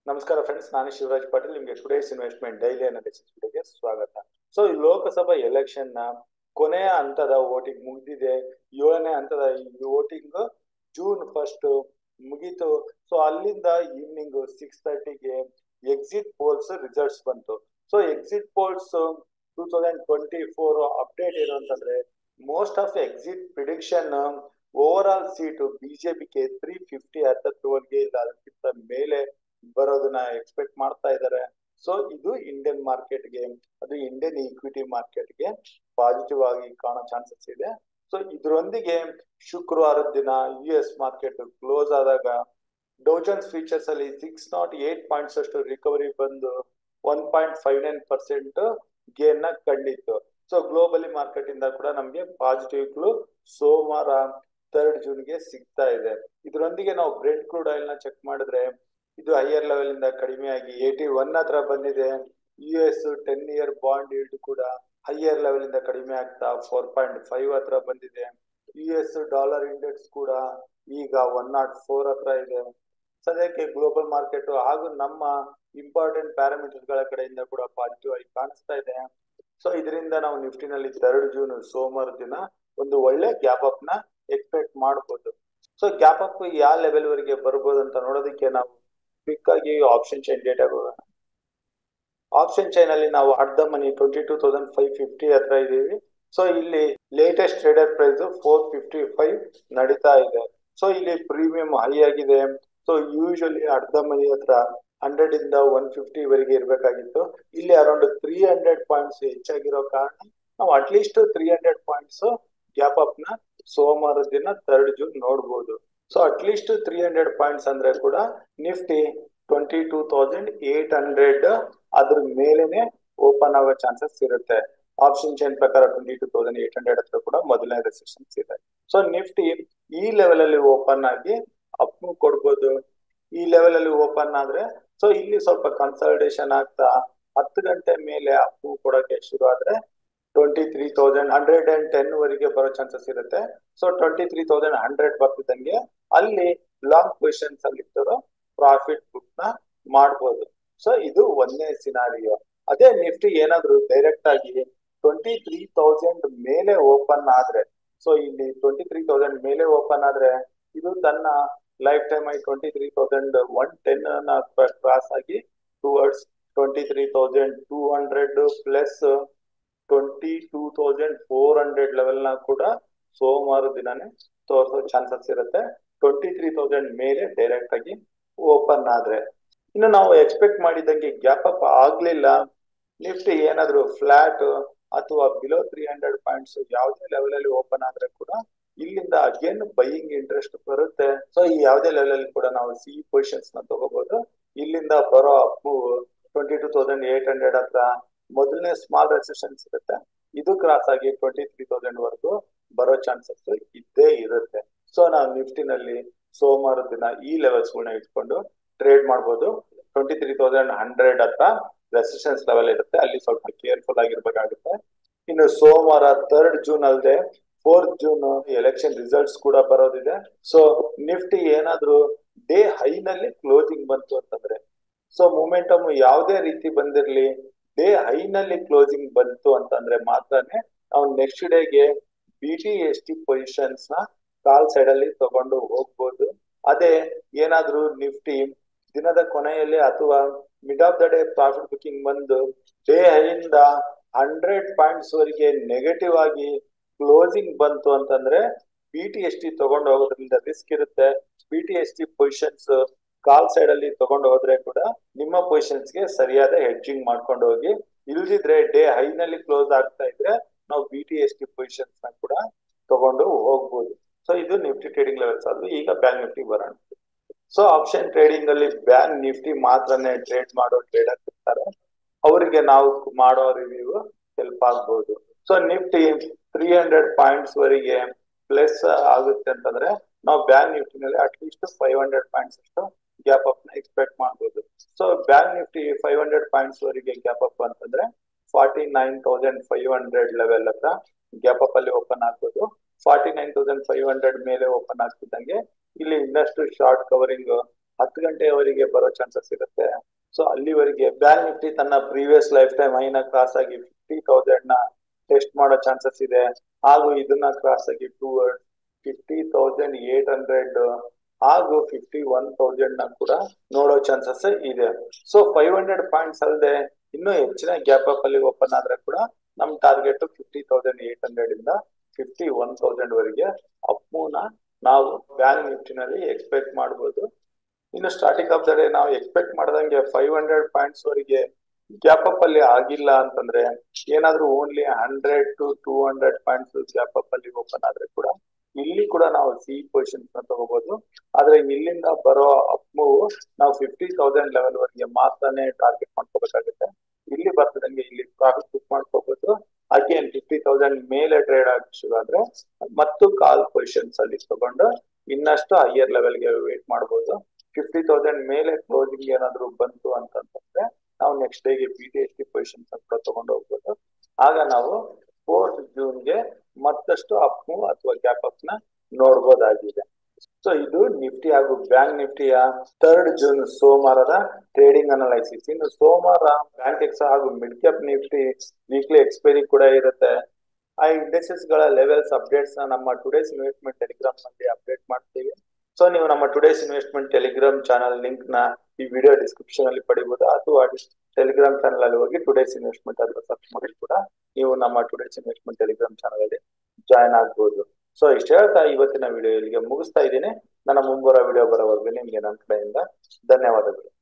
ನಮಸ್ಕಾರ ಫ್ರೆಂಡ್ಸ್ ನಾನು ಶಿವರಾಜ್ ಪಾಟೀಲ್ ನಿಮಗೆ ಟುಡೇಸ್ ಇನ್ವೆಸ್ಟ್ಮೆಂಟ್ ಡೈಲಿ ಅನಾಲಿಸಿಸ್ ವಿಡಿಯೋಗೆ ಸ್ವಾಗತ ಸೊ ಈ ಲೋಕಸಭಾ ಎಲೆಕ್ಷನ್ ನ ಕೊನೆಯ ಹಂತದ ವೋಟಿಂಗ್ ಮುಗಿದಿದೆ ಏಳನೇ ಹಂತದ ಈ ವೋಟಿಂಗ್ ಜೂನ್ ಫಸ್ಟ್ ಮುಗೀತು ಸೊ ಅಲ್ಲಿಂದ ಈವ್ನಿಂಗ್ ಸಿಕ್ಸ್ ತರ್ಟಿಗೆ ಎಕ್ಸಿಟ್ ಪೋಲ್ಸ್ ರಿಸಲ್ಟ್ಸ್ ಬಂತು so exit polls two thousand twenty four update ಏನು ಅಂತಂದ್ರೆ most of exit prediction overall seat ಬಿಜೆಪಿಗೆ ತ್ರೀ ಫಿಫ್ಟಿ ಹತ್ತತ್ತುವರೆಗೆ ಇಲ್ಲ ಅದಕ್ಕಿಂತ ಮೇಲೆ ಬರೋದನ್ನ ಎಕ್ಸ್ಪೆಕ್ಟ್ ಮಾಡ್ತಾ ಇದ್ದಾರೆ ಸೊ ಇದು ಇಂಡಿಯನ್ ಮಾರ್ಕೆಟ್ಗೆ ಅದು ಇಂಡಿಯನ್ ಈಕ್ವಿಟಿ ಮಾರ್ಕೆಟ್ಗೆ ಪಾಸಿಟಿವ್ ಆಗಿ ಕಾಣೋ ಚಾನ್ಸಸ್ ಇದೆ ಸೊ ಇದರೊಂದಿಗೆ ಶುಕ್ರವಾರದ ದಿನ ಯು ಎಸ್ ಮಾರ್ಕೆಟ್ ಕ್ಲೋಸ್ ಆದಾಗ ಡೋಜನ್ಸ್ ಫೀಚರ್ಸ್ ಅಲ್ಲಿ ಸಿಕ್ಸ್ ನಾಟ್ ಏಟ್ ಪಾಯಿಂಟ್ಸ್ ಅಷ್ಟು ರಿಕವರಿ ಬಂದು one point five nine percent gain ನ ಕಂಡಿತ್ತು ಸೊ ಗ್ಲೋಬಲಿ ಮಾರ್ಕೆಟ್ ಇಂದ ಕೂಡ ನಮ್ಗೆ ಪಾಸಿಟಿವ್ ಸೋಮವಾರ ಥರ್ಡ್ ಜೂನ್ಗೆ ಸಿಗ್ತಾ ಇದೆ ಇದರೊಂದಿಗೆ ನಾವು ಬ್ರೆಂಡ್ ಕ್ರೂಡ್ ಆಯಿಲ್ ನ ಚೆಕ್ ಮಾಡಿದ್ರೆ ಇದು ಹೈಯರ್ ಲೆವೆಲ್ ಇಂದ ಕಡಿಮೆ ಆಗಿ ಏಟಿ ಒನ್ ಹತ್ರ ಬಂದಿದೆ U S ten year bond yield ಕೂಡ ಹೈಯರ್ ಲೆವೆಲ್ ಇಂದ ಕಡಿಮೆ ಆಗ್ತಾ ಫೋರ್ ಪಾಯಿಂಟ್ ಫೈವ್ ಹತ್ರ ಬಂದಿದೆ ಯು ಎಸ್ ಡಾಲರ್ ಇಂಡೆಕ್ಸ್ ಕೂಡ ಈಗ ಒನ್ ನಾಟ್ ಫೋರ್ ಹತ್ರ ಇದೆ ಸದ್ಯಕ್ಕೆ ಗ್ಲೋಬಲ್ ಮಾರ್ಕೆಟ್ ಹಾಗೂ ನಮ್ಮ ಇಂಪಾರ್ಟೆಂಟ್ ಪ್ಯಾರಾಮೀಟರ್ ಗಳ ಕಡೆಯಿಂದ ಕೂಡ ಪಾಸಿಟಿವ್ ಆಗಿ ಕಾಣಿಸ್ತಾ ಇದೆ ಸೊ ಇದರಿಂದ ನಾವು ನಿಫ್ಟಿನಲ್ಲಿ ಥರ್ಡ್ ಜೂನ್ ಸೋಮವಾರ ದಿನ ಒಂದು ಒಳ್ಳೆ ಗ್ಯಾಪ್ ಅಪ್ ನ ಎಕ್ಸ್ಪೆಕ್ಟ್ ಮಾಡಬಹುದು ಸೊ ಗ್ಯಾಪ್ ಅಪ್ ಯಾವ ಲೆವೆಲ್ ವರೆಗೆ ಬರ್ಬೋದು ಅಂತ ನೋಡೋದಕ್ಕೆ ನಾವು ಕ್ವಿಕ್ ಆಗಿ ಆಪ್ಷನ್ ಚೈನ್ ಡೇಟಾ ಹೋಗೋಣ ಆಪ್ಷನ್ ಚೈನ್ ಅಲ್ಲಿ ನಾವು at the money twenty two thousand five fifty ಹತ್ರ ಇದೀವಿ ಸೊ ಇಲ್ಲಿ latest trader price four fifty five ನಡೀತಾ ಇದೆ ಸೊ ಇಲ್ಲಿ ಪ್ರೀಮಿಯಂ ಹೈ ಆಗಿದೆ so usually at the money ಹತ್ರ ಹಂಡ್ರೆಡ್ ಇಂದ ಒನ್ ಫಿಫ್ಟಿ ವರೆಗೆ ಇರಬೇಕಾಗಿತ್ತು ಇಲ್ಲಿ ಅರೌಂಡ್ ತ್ರೀ ಹಂಡ್ರೆಡ್ ಪಾಯಿಂಟ್ಸ್ ಹೆಚ್ಚಾಗಿರೋ ಕಾರಣ ನಾವು at least three hundred points gap up ನ ಸೋಮವಾರ ದಿನ ಥರ್ಡ್ ಜೂನ್ ನೋಡಬಹುದು so at least three hundred points ಅಂದ್ರೆ ಕೂಡ Nifty twenty two thousand eight hundred ಅದ್ರ ಮೇಲೆನೆ ಓಪನ್ ಆಗೋ ಚಾನ್ಸಸ್ ಇರುತ್ತೆ ಆಪ್ಷನ್ ಚೈನ್ ಪ್ರಕಾರ twenty two thousand eight hundred ಹತ್ರ ಕೂಡ ಮೊದಲನೇ ರೆಸಿಸ್ಟೆನ್ಸ್ ಇದೆ ಸೊ ನಿಫ್ಟಿ ಈ ಲೆವೆಲ್ ಅಲ್ಲಿ ಓಪನ್ ಆಗಿ ಅಪ್ ಕೊಡ್ಬೋದು ಈ ಲೆವೆಲ್ ಅಲ್ಲಿ ಓಪನ್ ಆದ್ರೆ ಸೊ ಇಲ್ಲಿ ಸ್ವಲ್ಪ ಕನ್ಸಲ್ಟೇಷನ್ ಆಗ್ತಾ ಹತ್ತು ಗಂಟೆ ಮೇಲೆ ಅಪ್ ಕೊಡೋಕೆ ಶುರು ಆದ್ರೆ twenty three thousand hundred and ten ವರೆಗೆ ಬರೋ ಚಾನ್ಸಸ್ ಇರುತ್ತೆ so twenty three thousand hundred ಬರ್ತಿದ್ದಂಗೆ ಅಲ್ಲಿ ಲಾಂಗ್ ಪೊಸಿಷನ್ಸ್ ಅಲ್ಲಿ ಇದ್ದವರು ಪ್ರಾಫಿಟ್ ಬುಕ್ ನ ಮಾಡ್ಬೋದು ಸೊ ಇದು ಒಂದೇ ಸಿನಾರಿಯೋ ಅದೇ ನಿಫ್ಟಿ ಏನಾದ್ರು ಡೈರೆಕ್ಟ್ ಆಗಿ ಟ್ವೆಂಟಿ ತ್ರೀ ತೌಸಂಡ್ ಮೇಲೆ ಓಪನ್ ಆದ್ರೆ ಸೊ ಇಲ್ಲಿ ಟ್ವೆಂಟಿ ತ್ರೀ ತೌಸಂಡ್ ಮೇಲೆ ಓಪನ್ ಆದ್ರೆ ಇದು ತನ್ನ ಲೈಫ್ ಟೈಮ್ ಆಗಿ twenty three thousand one ten cross ಆಗಿ towards twenty three thousand two hundred plus twenty two thousand four hundred level ನ ಕೂಡ ಸೋಮವಾರ ದಿನಾನೇ ತೋರಿಸೋ ಚಾನ್ಸಸ್ ಇರುತ್ತೆ ಟ್ವೆಂಟಿ ತ್ರೀ ತೌಸಂಡ್ ಮೇಲೆ ಡೈರೆಕ್ಟ್ ಆಗಿ ಓಪನ್ ಆದ್ರೆ ಇನ್ನು ನಾವು ಎಕ್ಸ್ಪೆಕ್ಟ್ ಮಾಡಿದಂಗೆ ಗ್ಯಾಪ್ ಅಪ್ ಆಗ್ಲಿಲ್ಲ ನಿಫ್ಟಿ ಏನಾದ್ರು ಫ್ಲಾಟ್ ಅಥವಾ ಬಿಲೋ ತ್ರೀ ಹಂಡ್ರೆಡ್ ಪಾಯಿಂಟ್ಸ್ ಯಾವುದೇ ಲೆವೆಲ್ ಅಲ್ಲಿ ಓಪನ್ ಆದ್ರೆ ಕೂಡ ಇಲ್ಲಿಂದ ಅಗೇನ್ ಬೈಯಿಂಗ್ ಇಂಟ್ರೆಸ್ಟ್ ಬರುತ್ತೆ ಸೊ ಈ ಯಾವುದೇ ಲೆವೆಲ್ ಅಲ್ಲಿ ಕೂಡ ನಾವು ಸಿ ಪೊಸಿಷನ್ಸ್ ನ ತಗೋಬಹುದು ಇಲ್ಲಿಂದ ಬರೋ up twenty two thousand eight hundred ಹತ್ರ ಮೊದಲನೇ ಸ್ಮಾಲ್ ರೆಸಿಸ್ಟೆನ್ಸ್ ಇರುತ್ತೆ ಇದು ಕ್ರಾಸ್ ಆಗಿ ಟ್ವೆಂಟಿ ತ್ರೀ ತೌಸಂಡ್ ವರೆಗೂ ಬರೋ ಚಾನ್ಸಸ್ ಇದ್ದೇ ಇರುತ್ತೆ ಸೊ ನಾವು ನಿಫ್ಟಿನಲ್ಲಿ ಸೋಮವಾರ ದಿನ ಈ ಲೆವೆಲ್ಸ್ ಗಳನ್ನ ಇಟ್ಕೊಂಡು ಟ್ರೇಡ್ ಮಾಡ್ಬೋದು ಟ್ವೆಂಟಿ ತ್ರೀ ತೌಸಂಡ್ ಹಂಡ್ರೆಡ್ ಹತ್ರ ರೆಸಿಸ್ಟೆನ್ಸ್ ಲೆವೆಲ್ ಇರುತ್ತೆ ಅಲ್ಲಿ ಸ್ವಲ್ಪ ಕೇರ್ಫುಲ್ ಆಗಿರ್ಬೇಕಾಗುತ್ತೆ ಇನ್ನು ಸೋಮವಾರ ಥರ್ಡ್ ಜೂನ್ ಅಲ್ಲದೆ ಫೋರ್ತ್ ಜೂನ್ ಎಲೆಕ್ಷನ್ ರಿಸಲ್ಟ್ಸ್ ಕೂಡ ಬರೋದಿದೆ ಸೊ ನಿಫ್ಟಿ ಏನಾದ್ರೂ ಡೇ ಹೈನಲ್ಲಿ ಕ್ಲೋಸಿಂಗ್ ಬಂತು ಅಂತಂದ್ರೆ ಸೊ ಮೂಮೆಂಟಮ್ ಯಾವುದೇ ರೀತಿ ಬಂದಿರ್ಲಿ ಡೇ ಹೈನಲ್ಲಿ ಕ್ಲೋಸಿಂಗ್ ಬಂತು ಅಂತಂದ್ರೆ ಮಾತ್ರನೇ ನಾವು ನೆಕ್ಸ್ಟ್ ಡೇಗೆ B T S T positions ನ ಕಾಲ್ ಸೈಡ್ ಅಲ್ಲಿ ತಗೊಂಡು ಹೋಗ್ಬೋದು ಅದೇ ಏನಾದ್ರೂ ನಿಫ್ಟಿ ದಿನದ ಕೊನೆಯಲ್ಲಿ ಅಥವಾ mid of the day profit booking ಬಂದು ಡೇ ಹೈಯಿಂದ ಹಂಡ್ರೆಡ್ ಪಾಯಿಂಟ್ಸ್ ವರೆಗೆ ನೆಗೆಟಿವ್ ಆಗಿ ಕ್ಲೋಸಿಂಗ್ ಬಂತು ಅಂತಂದ್ರೆ ಬಿ ಟಿ ಎಸ್ ಟಿ ತಗೊಂಡು ಹೋಗೋದ್ರಿಂದ ರಿಸ್ಕ್ ಇರುತ್ತೆ B T S T positions call side ಅಲ್ಲಿ ತಗೊಂಡು ಹೋದ್ರೆ ಕೂಡ ನಿಮ್ಮ ಪೊಸಿಷನ್ಸ್ ಗೆ ಸರಿಯಾದ ಹೆಡ್ಜಿಂಗ್ ಮಾಡ್ಕೊಂಡು ಹೋಗಿ ಇಲ್ದಿದ್ರೆ ಡೇ ಹೈನಲ್ಲಿ ಕ್ಲೋಸ್ ಆಗ್ತಾ ಇದ್ರೆ ನಾವು B T S T positions ನ ಕೂಡ ತಗೊಂಡು ಹೋಗ್ಬೋದು ಸೊ ಇದು ನಿಫ್ಟಿ ಟ್ರೇಡಿಂಗ್ ಲೆವೆಲ್ಸ್ ಆದ್ರೂ ಈಗ ಬ್ಯಾಂಕ್ ನಿಫ್ಟಿ ಬರೋಣ ಸೊ ಆಪ್ಷನ್ ಟ್ರೇಡಿಂಗ್ ಅಲ್ಲಿ ಬ್ಯಾಂಕ್ ನಿಫ್ಟಿ ಮಾತ್ರನೇ ಟ್ರೇಡ್ ಮಾಡೋ ಟ್ರೇಡರ್ ಇರ್ತಾರೆ ಅವರಿಗೆ ನಾವು ಮಾಡೋ ರಿವ್ಯೂ ಹೆಲ್ಪ್ ಆಗ್ಬಹುದು so Nifty three hundred points ವರೆಗೆ ಪ್ಲಸ್ ಆಗುತ್ತೆ ಅಂತಂದ್ರೆ ನಾವು ಬ್ಯಾಂಕ್ ನಿಫ್ಟಿನಲ್ಲಿ ಅಟ್ಲೀಸ್ಟ್ ಫೈವ್ ಹಂಡ್ರೆಡ್ ಪಾಯಿಂಟ್ಸ್ ಅಷ್ಟು ಗ್ಯಾಪ್ ಅಪ್ ನ ಎಕ್ಸ್ಪೆಕ್ಟ್ ಮಾಡಬಹುದು so bank Nifty five hundred points ವರೆಗೆ ಗ್ಯಾಪ್ ಅಪ್ ಅಂತಂದ್ರೆ forty nine thousand five hundred level ಹತ್ರ ಗ್ಯಾಪ್ ಅಪ್ ಅಲ್ಲಿ ಓಪನ್ ಆಗ್ಬೋದು forty nine thousand five hundred ಮೇಲೆ ಓಪನ್ ಆಗ್ತಿದ್ದಂಗೆ ಇಲ್ಲಿ ಇನ್ನಷ್ಟು ಶಾರ್ಟ್ ಕವರಿಂಗ್ ಹತ್ತು ಗಂಟೆಯವರೆಗೆ ಬರೋ ಚಾನ್ಸಸ್ ಇರುತ್ತೆ ಸೊ ಅಲ್ಲಿವರೆಗೆ ಬ್ಯಾಂಕ್ ನಿಫ್ಟಿ ತನ್ನ ಪ್ರೀವಿಯಸ್ ಲೈಫ್ ಟೈಮ್ ಐನ ಕ್ರಾಸ್ ಆಗಿ ಫಿಫ್ಟಿ ತೌಸಂಡ್ ನ ಟೆಸ್ಟ್ ಮಾಡೋ ಚಾನ್ಸಸ್ ಇದೆ ಹಾಗೂ ಇದನ್ನ ಕ್ರಾಸ್ ಆಗಿ to fifty thousand eight hundred ಹಾಗೂ ಫಿಫ್ಟಿ ಒನ್ ತೌಸಂಡ್ ನ ಕೂಡ ನೋಡೋ ಚಾನ್ಸಸ್ ಇದೆ ಸೊ ಫೈವ್ ಹಂಡ್ರೆಡ್ ಪಾಯಿಂಟ್ಸ್ ಅಲ್ಲದೆ ಇನ್ನೂ ಹೆಚ್ಚಿನ ಗ್ಯಾಪ್ ಅಪ್ ಅಲ್ಲಿ ಓಪನ್ ಆದ್ರೆ ಕೂಡ ನಮ್ target fifty thousand eight hundred ಇಂದ ಫಿಫ್ಟಿ ಒನ್ ತೌಸಂಡ್ ವರೆಗೆ ಅಪ್ಪುನ ನಾವು ಬ್ಯಾಂಕ್ ನಿಫ್ಟಿನಲ್ಲಿ ಎಕ್ಸ್ಪೆಕ್ಟ್ ಮಾಡಬಹುದು ಇನ್ನು ಸ್ಟಾರ್ಟಿಂಗ್ ಆಫ್ ದ ಡೇ ನಾವು ಎಕ್ಸ್ಪೆಕ್ಟ್ ಮಾಡ್ದಂಗೆ ಫೈವ್ ಹಂಡ್ರೆಡ್ ಪಾಯಿಂಟ್ಸ್ ವರೆಗೆ ಗ್ಯಾಪ್ ಅಪ್ ಅಲ್ಲಿ ಆಗಿಲ್ಲ ಅಂತಂದ್ರೆ ಏನಾದ್ರೂ only hundred to two hundred points gap up ಅಲ್ಲಿ ಓಪನ್ ಆದ್ರೆ ಕೂಡ ಇಲ್ಲಿ ಕೂಡ ನಾವು ಸಿ ಪೊಸಿಷನ್ಸ್ ನ ತಗೋಬಹುದು ಆದ್ರೆ ಇಲ್ಲಿಂದ ಬರೋ ಅಪ್ ಮೂವ್ ನಾವು ಫಿಫ್ಟಿ ತೌಸಂಡ್ ಲೆವೆಲ್ ವರೆಗೆ ಮಾತ್ರನೇ ಟಾರ್ಗೆಟ್ ಮಾಡ್ಕೋಬೇಕಾಗುತ್ತೆ ಇಲ್ಲಿ ಬರ್ತದಂಗೆ ಇಲ್ಲಿ ಪ್ರಾಫಿಟ್ ಬುಕ್ ಮಾಡ್ಕೋಬಹುದು ಅಗೇನ್ ಫಿಫ್ಟಿ ತೌಸಂಡ್ ಮೇಲೆ ಟ್ರೇಡ್ ಆಗಿ ಶುರು ಆದ್ರೆ ಮತ್ತು ಕಾಲ್ ಪೊಸಿಷನ್ಸ್ ಅಲ್ಲಿ ತಗೊಂಡು ಇನ್ನಷ್ಟು ಹೈಯರ್ ಲೆವೆಲ್ಗೆ ವೇಟ್ ಮಾಡಬಹುದು ಫಿಫ್ಟಿ ತೌಸಂಡ್ ಮೇಲೆ ಕ್ಲೋಸಿಂಗ್ ಏನಾದ್ರು ಬಂತು ಅಂತಂದ್ರೆ ನಾವು ನೆಕ್ಸ್ಟ್ ಡೇಗೆ B T S T positions ಅಂತ ತಗೊಂಡು ಹೋಗ್ಬೋದು ಆಗ ನಾವು ಫೋರ್ತ್ ಜೂನ್ಗೆ ಮತ್ತಷ್ಟು ಅಪ್ ಮೂವ್ ಅಥವಾ ಗ್ಯಾಪ್ ಅಪ್ ನ ನೋಡ್ಬೋದಾಗಿದೆ ಸೊ ಇದು ನಿಫ್ಟಿ ಹಾಗೂ ಬ್ಯಾಂಕ್ ನಿಫ್ಟಿಯ ಥರ್ಡ್ ಜೂನ್ ಸೋಮವಾರದ ಟ್ರೇಡಿಂಗ್ ಅನಲೈಸಿಸ್ ಇನ್ನು ಸೋಮವಾರ ಬ್ಯಾಂಕ್ ಎಕ್ಸ್ ಹಾಗೂ mid cap Nifty weekly expiry ಕೂಡ ಇರುತ್ತೆ ಆ ಇಂಡೆಕ್ಸಸ್ ಗಳ ಲೆವೆಲ್ಸ್ ಅಪ್ಡೇಟ್ಸ್ ನ ನಮ್ಮ ಟುಡೇಸ್ ಇನ್ವೆಸ್ಟ್ಮೆಂಟ್ ಟೆಲಿಗ್ರಾಮ್ ನಲ್ಲಿ ಅಪ್ಡೇಟ್ ಮಾಡ್ತೀವಿ ಸೊ ನೀವು ನಮ್ಮ today's investment Telegram channel link ನ ಈ ವಿಡಿಯೋ ಡಿಸ್ಕ್ರಿಪ್ಷನ್ ಅಲ್ಲಿ ಪಡಿಬಹುದು ಅಥವಾ ಟೆಲಿಗ್ರಾಮ್ ಚಾನಲ್ ಅಲ್ಲಿ ಹೋಗಿ ಟುಡೇಸ್ ಇನ್ವೆಸ್ಟ್ಮೆಂಟ್ ಅಂತ ಸರ್ಚ್ ಮಾಡಿ ಕೂಡ ನೀವು ನಮ್ಮ ಟುಡೇಸ್ ಇನ್ವೆಸ್ಟ್ಮೆಂಟ್ ಟೆಲಿಗ್ರಾಮ್ ಚಾನಲ್ ಅಲ್ಲಿ ಜಾಯ್ನ್ ಆಗ್ಬಹುದು ಸೊ ಇಷ್ಟ ಹೇಳ್ತಾ ಇವತ್ತಿನ ವಿಡಿಯೋ ಇಲ್ಲಿಗೆ ಮುಗಿಸ್ತಾ ಇದ್ದೀನಿ ನನ್ನ ಮುಂಬರೋ ವಿಡಿಯೋ ಬರೋವರೆಗೂ ನಿಮ್ಗೆ ನನ್ನ ಕಡೆಯಿಂದ ಧನ್ಯವಾದಗಳು